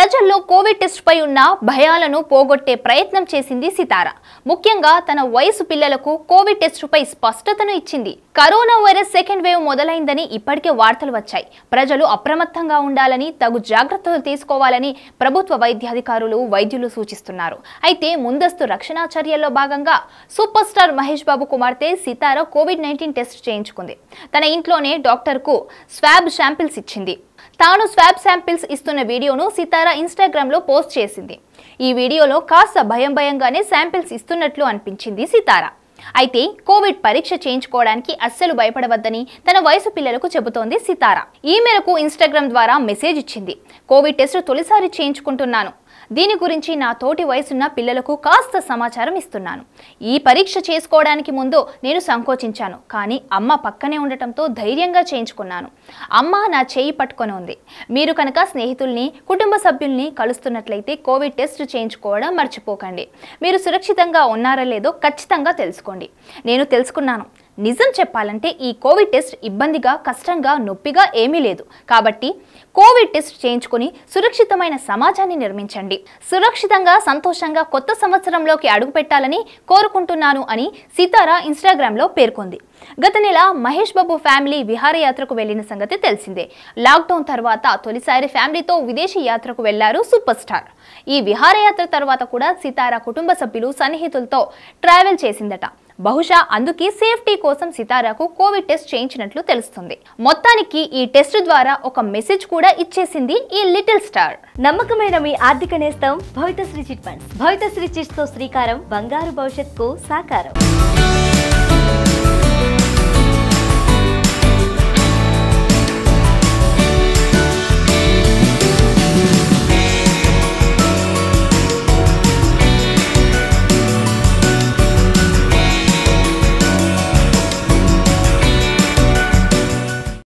ప్రజల్లో Covid test పై ఉన్న భయాలను పోగొట్టే ప్రయత్నం చేసింది సితార ముఖ్యంగా తన వయసు పిల్లలకు కోవిడ్ టెస్ట్ పై స్పష్టతను ఇచ్చింది కరోనా వైరస్ సెకండ్ వేవ్ మొదలైందని ఇప్పటికే వార్తలు వచ్చాయి ప్రజలు అప్రమత్తంగా ఉండాలని తగు జాగ్రత్తలు తీసుకోవాలని ప్రభుత్వ వైద్యాధికారులు వైద్యులు సూచిస్తున్నారు అయితే ముందస్తు రక్షణ చర్యల్లో భాగంగా సూపర్ స్టార్ మహేష్ బాబు కుమార్తె సితార కోవిడ్ నైన్టీన్ టెస్ట్ చేయించుకుంది తన ఇంట్లోనే డాక్టర్కు స్వాబ్ శాంపిల్స్ ఇచ్చింది తాను స్వాబ్ శాంపిల్స్ ఇస్తున్న వీడియోను సితారా ఇన్స్టాగ్రామ్ లో పోస్ట్ చేసింది ఈ వీడియోలో కాస్త భయం భయంగానే శాంపిల్స్ ఇస్తున్నట్లు అనిపించింది సితారా అయితే కోవిడ్ పరీక్ష చేయించుకోవడానికి అస్సలు భయపడవద్దని తన వయసు పిల్లలకు చెబుతోంది సితారా ఈ మేరకు ఇన్స్టాగ్రామ్ ద్వారా మెసేజ్ ఇచ్చింది కోవిడ్ టెస్ట్ తొలిసారి చేయించుకుంటున్నాను దీని గురించి నా తోటి వయసున్న పిల్లలకు కాస్త సమాచారం ఇస్తున్నాను ఈ పరీక్ష చేసుకోవడానికి ముందు నేను సంకోచించాను కానీ అమ్మ పక్కనే ఉండటంతో ధైర్యంగా చేయించుకున్నాను అమ్మ నా చేయి పట్టుకొని ఉంది మీరు కనుక స్నేహితుల్ని కుటుంబ సభ్యుల్ని కలుస్తున్నట్లయితే కోవిడ్ టెస్ట్ చేయించుకోవడం మర్చిపోకండి మీరు సురక్షితంగా ఉన్నారో లేదో ఖచ్చితంగా తెలుసుకోండి నేను తెలుసుకున్నాను నిజం చెప్పాలంటే ఈ కోవిడ్ టెస్ట్ ఇబ్బందిగా కష్టంగా నొప్పిగా ఏమీ లేదు కాబట్టి కోవిడ్ టెస్ట్ చేయించుకుని సురక్షితమైన సమాజాన్ని నిర్మించండి సురక్షితంగా సంతోషంగా కొత్త సంవత్సరంలోకి అడుగుపెట్టాలని కోరుకుంటున్నాను అని సీతారా ఇన్స్టాగ్రామ్లో పేర్కొంది గత నెల మహేష్ బాబు ఫ్యామిలీ విహారయాత్రకు వెళ్లిన సంగతి తెలిసిందే లాక్డౌన్ తర్వాత తొలిసారి ఫ్యామిలీతో విదేశీ యాత్రకు వెళ్లారు సూపర్ స్టార్ ఈ విహారయాత్ర తర్వాత కూడా సితారా కుటుంబ సభ్యులు సన్నిహితులతో ట్రావెల్ చేసిందట బహుశా అందుకే సేఫ్టీ కోసం సితారాకు కోవిడ్ టెస్ట్ చేయించినట్లు తెలుస్తుంది మొత్తానికి ఈ టెస్ట్ ద్వారా ఒక మెసేజ్ కూడా ఇచ్చేసింది ఈ లిటిల్ స్టార్ నమ్మకమైన మీ ఆర్థిక నేస్తం Bhavithasri chit funds Bhavithasri chits తో శ్రీకారం బంగారు భవిష్యత్కు సాకారం